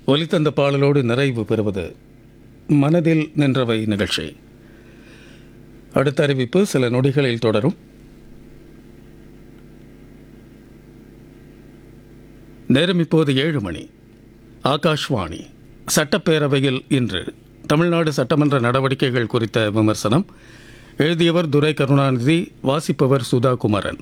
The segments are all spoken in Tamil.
ஒலித்தந்த பாடலோடு நிறைவு பெறுவது மனதில் நின்றவை நிகழ்ச்சி அடுத்த அறிவிப்பு சில நொடிகளில் தொடரும் நேரம் இப்போது ஏழு மணி ஆகாஷ்வாணி சட்டப்பேரவையில் இன்று தமிழ்நாடு சட்டமன்ற நடவடிக்கைகள் குறித்த விமர்சனம் எழுதியவர் துரை கருணாநிதி வாசிப்பவர் சுதா குமரன்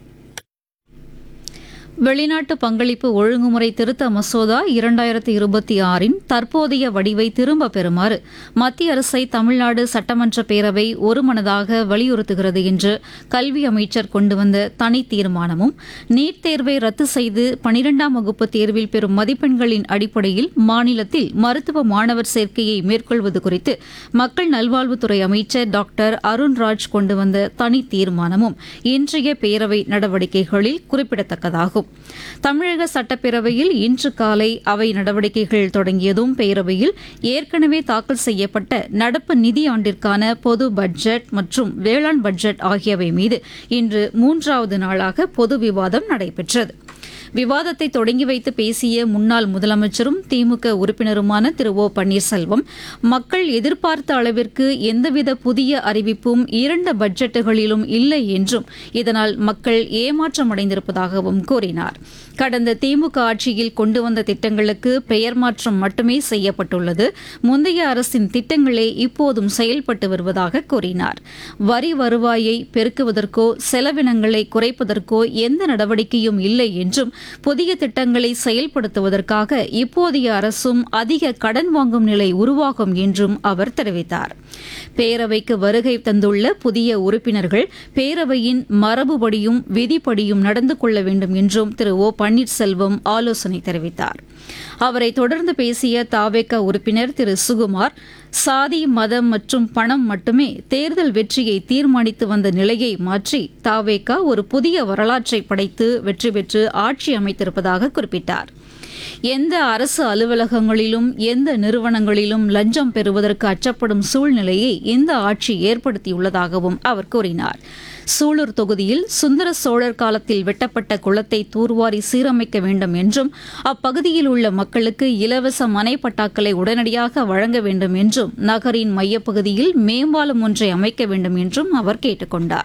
வெளிநாட்டு பங்களிப்பு ஒழுங்குமுறை திருத்த மசோதா இரண்டாயிரத்தி இருபத்தி ஆறின் தற்போதைய வடிவை திரும்ப பெறுமாறு மத்திய அரசை தமிழ்நாடு சட்டமன்ற பேரவை ஒருமனதாக வலியுறுத்துகிறது என்று கல்வி அமைச்சர் கொண்டு வந்த தனி தீர்மானமும் நீட் தேர்வை ரத்து செய்து பனிரெண்டாம் வகுப்பு தேர்வில் பெறும் மதிப்பெண்களின் அடிப்படையில் மாநிலத்தில் மருத்துவ மாணவர் சேர்க்கையை மேற்கொள்வது குறித்து மக்கள் நல்வாழ்வுத்துறை அமைச்சர் டாக்டர் அருண்ராஜ் கொண்டு வந்த தனி தீர்மானமும் இன்றைய பேரவை நடவடிக்கைகளில் குறிப்பிடத்தக்கதாகும் தமிழக சட்டப்பேரவையில் இன்று காலை அவை நடவடிக்கைகள் தொடங்கியதும் பேரவையில் ஏற்கனவே தாக்கல் செய்யப்பட்ட நடப்பு நிதியாண்டிற்கான பொது பட்ஜெட் மற்றும் வேளாண் பட்ஜெட் ஆகியவை மீது இன்று மூன்றாவது நாளாக பொது விவாதம் நடைபெற்றது விவாதத்தை தொடங்கி வைத்து பேசிய முன்னாள் முதலமைச்சரும் திமுக உறுப்பினருமான திரு ஓ பன்னீர்செல்வம் மக்கள் எதிர்பார்த்த அளவிற்கு எந்தவித புதிய அறிவிப்பும் இரண்டு பட்ஜெட்டுகளிலும் இல்லை என்றும் இதனால் மக்கள் ஏமாற்றமடைந்திருப்பதாகவும் கூறினார் கடந்த திமுக ஆட்சியில் கொண்டு வந்த திட்டங்களுக்கு பெயர் மாற்றம் மட்டுமே செய்யப்பட்டுள்ளது முந்தைய அரசின் திட்டங்களே இப்போதும் செயல்பட்டு வருவதாக கூறினார் வரி வருவாயை பெருக்குவதற்கோ செலவினங்களை குறைப்பதற்கோ எந்த நடவடிக்கையும் இல்லை என்றும் புதிய திட்டங்களை செயல்படுத்துவதற்காக இப்போதைய அரசும் அதிக கடன் வாங்கும் நிலை உருவாகும் என்றும் அவர் தெரிவித்தார் பேரவைக்கு வருகை தந்துள்ள புதிய உறுப்பினர்கள் பேரவையின் மரபுபடியும் விதிப்படியும் நடந்து கொள்ள வேண்டும் என்றும் திரு ஓ பன்னீர்செல்வம் ஆலோசனை தெரிவித்தார் அவரை தொடர்ந்து பேசிய தாவேக உறுப்பினர் திரு சுகுமார் சாதி மதம் மற்றும் பணம் மட்டுமே தேர்தல் வெற்றியை தீர்மானித்து வந்த நிலையை மாற்றி தாவேகா ஒரு புதிய வரலாற்றை படைத்து வெற்றி பெற்று ஆட்சி அமைத்திருப்பதாக குறிப்பிட்டார் எந்த அரசு அலுவலகங்களிலும் எந்த நிறுவனங்களிலும் லஞ்சம் பெறுவதற்கு அச்சப்படும் சூழ்நிலையை இந்த ஆட்சி ஏற்படுத்தியுள்ளதாகவும் அவர் கூறினார் சூலூர் தொகுதியில் சுந்தர சோழர் காலத்தில் வெட்டப்பட்ட குளத்தை தூர்வாரி சீரமைக்க வேண்டும் என்றும் அப்பகுதியில் உள்ள மக்களுக்கு இலவச மனை பட்டாக்களை உடனடியாக வழங்க வேண்டும் என்றும் நகரின் மையப்பகுதியில் மேம்பாலம் ஒன்றை அமைக்க வேண்டும் என்றும் அவர் கேட்டுக் கொண்டார்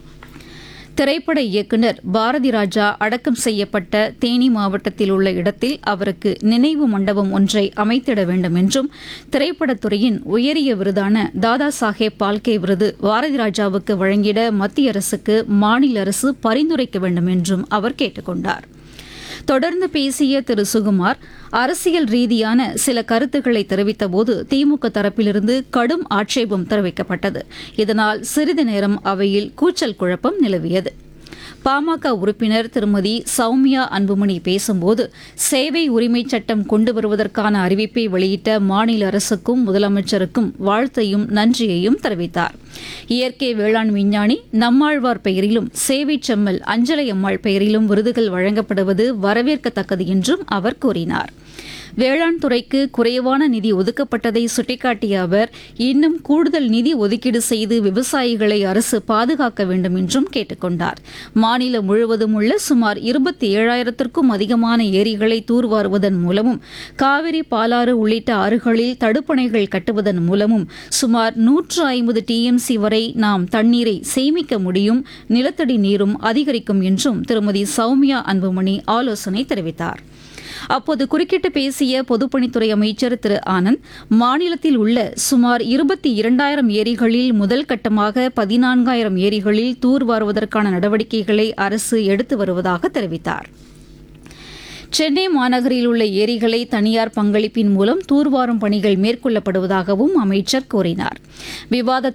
திரைப்பட இயக்குநர் பாரதி ராஜா அடக்கம் செய்யப்பட்ட தேனி மாவட்டத்தில் உள்ள இடத்தில் அவருக்கு நினைவு மண்டபம் ஒன்றை அமைத்திட வேண்டும் என்றும் திரைப்படத்துறையின் உயரிய விருதான தாதா சாஹேப் பால்கே விருது பாரதி ராஜாவுக்கு வழங்கிட மத்திய அரசுக்கு மாநில அரசு பரிந்துரைக்க வேண்டும் என்றும் அவர் கேட்டுக் கொண்டார் தொடர்ந்து பேசிய திரு சுகுமார் அரசியல் ரீதியான சில கருத்துக்களை தெரிவித்தபோது திமுக தரப்பிலிருந்து கடும் ஆட்சேபம் தெரிவிக்கப்பட்டது இதனால் சிறிது நேரம் அவையில் கூச்சல் குழப்பம் நிலவியது பாமக உறுப்பினர் திருமதி சௌமியா அன்புமணி பேசும்போது சேவை உரிமைச் சட்டம் கொண்டு வருவதற்கான அறிவிப்பை வெளியிட்ட மாநில அரசுக்கும் முதலமைச்சருக்கும் வாழ்த்தையும் நன்றியையும் தெரிவித்தார் இயற்கை வேளாண் விஞ்ஞானி நம்மாழ்வார் பெயரிலும் சேவை செம்மல் அஞ்சலை அம்மாள் பெயரிலும் விருதுகள் வழங்கப்படுவது வரவேற்கத்தக்கது என்றும் அவர் கூறினார் வேளாண் துறைக்கு குறைவான நிதி ஒதுக்கப்பட்டதை சுட்டிக்காட்டிய அவர் இன்னும் கூடுதல் நிதி ஒதுக்கீடு செய்து விவசாயிகளை அரசு பாதுகாக்க வேண்டும் என்றும் கேட்டுக் கொண்டார் மாநிலம் முழுவதும் உள்ள சுமார் இருபத்தி ஏழாயிரத்திற்கும் அதிகமான ஏரிகளை தூர்வாருவதன் மூலமும் காவிரி பாலாறு உள்ளிட்ட ஆறுகளில் தடுப்பணைகள் கட்டுவதன் மூலமும் சுமார் நூற்று ஐம்பது டிஎம்சி வரை நாம் தண்ணீரை சேமிக்க முடியும் நிலத்தடி நீரும் அதிகரிக்கும் என்றும் திருமதி சௌமியா அன்புமணி ஆலோசனை தெரிவித்தார் அப்போது குறுக்கிட்டு பேசிய பொதுப்பணித்துறை அமைச்சர் திரு ஆனந்த் மாநிலத்தில் உள்ள சுமார் இருபத்தி இரண்டாயிரம் ஏரிகளில் முதல் கட்டமாக பதினான்காயிரம் ஏரிகளில் தூர்வாருவதற்கான நடவடிக்கைகளை அரசு எடுத்து வருவதாக தெரிவித்தார் சென்னை மாநகரில் உள்ள ஏரிகளை தனியார் பங்களிப்பின் மூலம் தூர்வாரும் பணிகள் மேற்கொள்ளப்படுவதாகவும் அமைச்சர் கூறினார் விவாதத்தை